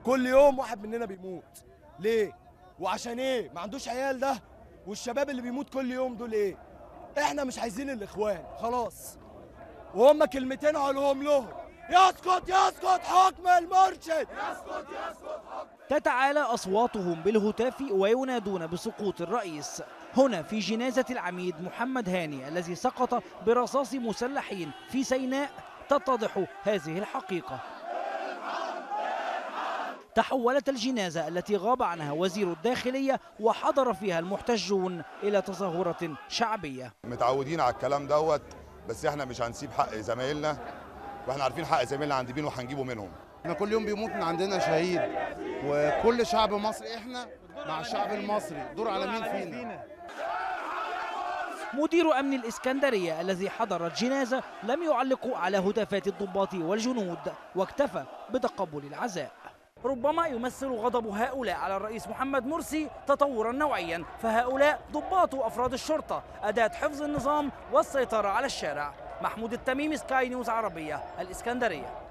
كل يوم واحد مننا بيموت ليه وعشان ايه ما عندوش عيال ده والشباب اللي بيموت كل يوم دول ايه احنا مش عايزين الاخوان خلاص وهم كلمتين علوهم لهم يسقط يسقط حكم المرشد تتعالى أصواتهم بالهتاف وينادون بسقوط الرئيس هنا في جنازة العميد محمد هاني الذي سقط برصاص مسلحين في سيناء تتضح هذه الحقيقة تحولت الجنازة التي غاب عنها وزير الداخلية وحضر فيها المحتجون إلى تظاهرة شعبية متعودين على الكلام دوت بس احنا مش هنسيب حق زمايلنا واحنا عارفين حق زمايلنا عند مين وهنجيبه منهم احنا كل يوم بيموت من عندنا شهيد وكل شعب مصري احنا مع الشعب المصري دور على مين فينا مدير أمن الإسكندرية الذي حضر الجنازة لم يعلق على هتافات الضباط والجنود واكتفى بتقبل العزاء ربما يمثل غضب هؤلاء على الرئيس محمد مرسي تطورا نوعيا فهؤلاء ضباط أفراد الشرطة أداة حفظ النظام والسيطرة على الشارع محمود التميمي سكاي نيوز عربية الإسكندرية